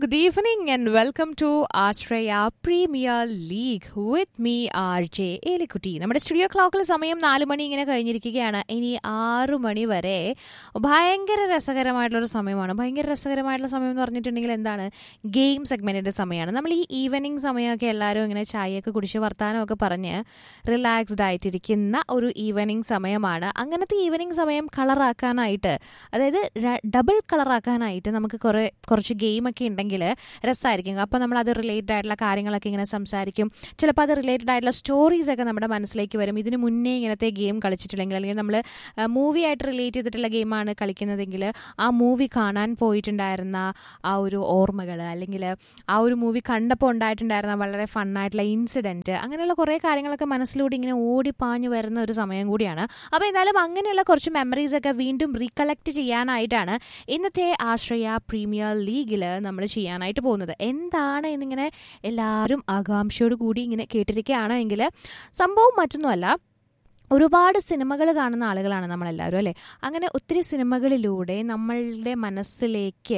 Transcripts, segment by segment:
good evening and welcome to Australia Premier League with me, RJ Elikutty നമ്മുടെ studio ക്ലോക്കിൽ സമയം നാല് മണി ഇങ്ങനെ കഴിഞ്ഞിരിക്കുകയാണ് ഇനി ആറു മണി വരെ ഭയങ്കര രസകരമായിട്ടുള്ളൊരു സമയമാണ് ഭയങ്കര രസകരമായിട്ടുള്ള സമയം എന്ന് പറഞ്ഞിട്ടുണ്ടെങ്കിൽ എന്താണ് ഗെയിം സെഗ്മെൻറ്റിൻ്റെ സമയമാണ് നമ്മൾ ഈ ഈവനിങ് സമയമൊക്കെ എല്ലാവരും ഇങ്ങനെ ചായയൊക്കെ കുടിച്ച് വർത്താനമൊക്കെ പറഞ്ഞ് റിലാക്സ്ഡ് ആയിട്ടിരിക്കുന്ന ഒരു ഈവനിങ് സമയമാണ് അങ്ങനത്തെ ഈവനിങ് സമയം കളറാക്കാനായിട്ട് അതായത് ഡബിൾ കളറാക്കാനായിട്ട് നമുക്ക് കുറേ കുറച്ച് ഗെയിമൊക്കെ ഉണ്ടെങ്കിൽ രസമായിരിക്കും അപ്പോൾ നമ്മൾ അത് റിലേറ്റഡ് ആയിട്ടുള്ള കാര്യങ്ങളൊക്കെ ഇങ്ങനെ സംസാരിക്കും ചിലപ്പോൾ അത് റിലേറ്റഡ് ആയിട്ടുള്ള സ്റ്റോറീസ് ഒക്കെ നമ്മുടെ മനസ്സിലേക്ക് വരും ഇതിന് മുന്നേ ഇങ്ങനത്തെ ഗെയിം കളിച്ചിട്ടില്ലെങ്കിൽ അല്ലെങ്കിൽ നമ്മൾ മൂവി ആയിട്ട് റിലേറ്റ് ചെയ്തിട്ടുള്ള ഗെയിമാണ് കളിക്കുന്നതെങ്കിൽ ആ മൂവി കാണാൻ പോയിട്ടുണ്ടായിരുന്ന ആ ഒരു ഓർമ്മകൾ അല്ലെങ്കിൽ ആ ഒരു മൂവി കണ്ടപ്പോൾ ഉണ്ടായിട്ടുണ്ടായിരുന്ന വളരെ ഫണ്ണായിട്ടുള്ള ഇൻസിഡൻറ്റ് അങ്ങനെയുള്ള കുറേ കാര്യങ്ങളൊക്കെ മനസ്സിലൂടെ ഇങ്ങനെ ഓടിപ്പാഞ്ഞു വരുന്ന ഒരു സമയം കൂടിയാണ് അപ്പോൾ എന്തായാലും അങ്ങനെയുള്ള കുറച്ച് മെമ്മറീസ് ഒക്കെ വീണ്ടും റീകളക്ട് ചെയ്യാനായിട്ടാണ് ഇന്നത്തെ ആശ്രയ പ്രീമിയർ ലീഗിൽ നമ്മൾ ചെയ്യാനായിട്ട് പോകുന്നത് എന്താണ് എന്നിങ്ങനെ എല്ലാവരും ആകാംക്ഷയോട് കൂടി ഇങ്ങനെ കേട്ടിരിക്കുകയാണ് എങ്കിൽ സംഭവം മറ്റൊന്നുമല്ല ഒരുപാട് സിനിമകൾ കാണുന്ന ആളുകളാണ് നമ്മളെല്ലാവരും അല്ലേ അങ്ങനെ ഒത്തിരി സിനിമകളിലൂടെ നമ്മളുടെ മനസ്സിലേക്ക്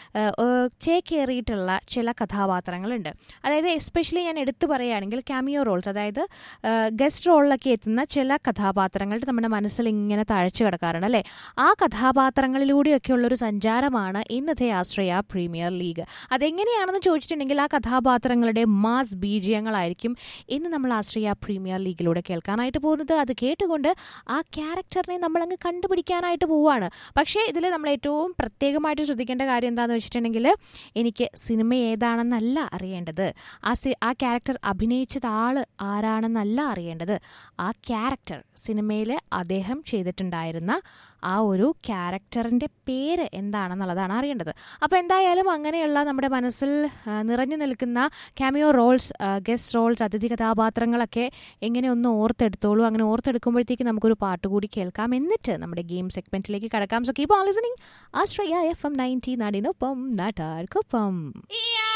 ചേക്കേറിയിട്ടുള്ള ചില കഥാപാത്രങ്ങളുണ്ട് അതായത് എസ്പെഷ്യലി ഞാൻ എടുത്തു പറയുകയാണെങ്കിൽ ക്യാമിയോ റോൾസ് അതായത് ഗസ്റ്റ് റോളിലൊക്കെ എത്തുന്ന ചില കഥാപാത്രങ്ങൾ നമ്മുടെ മനസ്സിൽ ഇങ്ങനെ തഴച്ചു കിടക്കാറുണ്ട് അല്ലേ ആ കഥാപാത്രങ്ങളിലൂടെയൊക്കെ ഉള്ളൊരു സഞ്ചാരമാണ് ഇന്നത്തെ ആശ്രയ പ്രീമിയർ ലീഗ് അതെങ്ങനെയാണെന്ന് ചോദിച്ചിട്ടുണ്ടെങ്കിൽ ആ കഥാപാത്രങ്ങളുടെ മാസ് ബീജയങ്ങളായിരിക്കും ഇന്ന് നമ്മൾ ആശ്രയ പ്രീമിയർ ലീഗിലൂടെ കേൾക്കാനായിട്ട് പോകുന്നത് അത് കേട്ടുകൊണ്ട് ആ ക്യാരക്ടറിനെ നമ്മളങ്ങ് കണ്ടുപിടിക്കാനായിട്ട് പോവുകയാണ് പക്ഷേ ഇതിൽ നമ്മൾ ഏറ്റവും പ്രത്യേകമായിട്ട് ശ്രദ്ധിക്കേണ്ട കാര്യം എന്താണെന്ന് വെച്ചിട്ടുണ്ടെങ്കിൽ എനിക്ക് സിനിമ ഏതാണെന്നല്ല അറിയേണ്ടത് ആ സി ആ ക്യാരക്ടർ അഭിനയിച്ചത് ആൾ ആരാണെന്നല്ല അറിയേണ്ടത് ആ ക്യാരക്ടർ സിനിമയിൽ അദ്ദേഹം ചെയ്തിട്ടുണ്ടായിരുന്ന ആ ഒരു ക്യാരക്ടറിൻ്റെ പേര് എന്താണെന്നുള്ളതാണ് അറിയേണ്ടത് അപ്പോൾ എന്തായാലും അങ്ങനെയുള്ള നമ്മുടെ മനസ്സിൽ നിറഞ്ഞു നിൽക്കുന്ന ക്യാമിയോ റോൾസ് ഗസ്റ്റ് റോൾസ് അതിഥി കഥാപാത്രങ്ങളൊക്കെ എങ്ങനെ ഒന്ന് ഓർത്തെടുത്തോളൂ അങ്ങനെ ഓർത്തെടുക്കുമ്പോഴത്തേക്ക് നമുക്കൊരു പാട്ട് കൂടി കേൾക്കാം എന്നിട്ട് നമ്മുടെ ഗെയിം സെഗ്മെന്റിലേക്ക് കടക്കാം so keep on listening Ashraya F M ninety നാടിനൊപ്പം നാട്ടാർക്കൊപ്പം Yeah.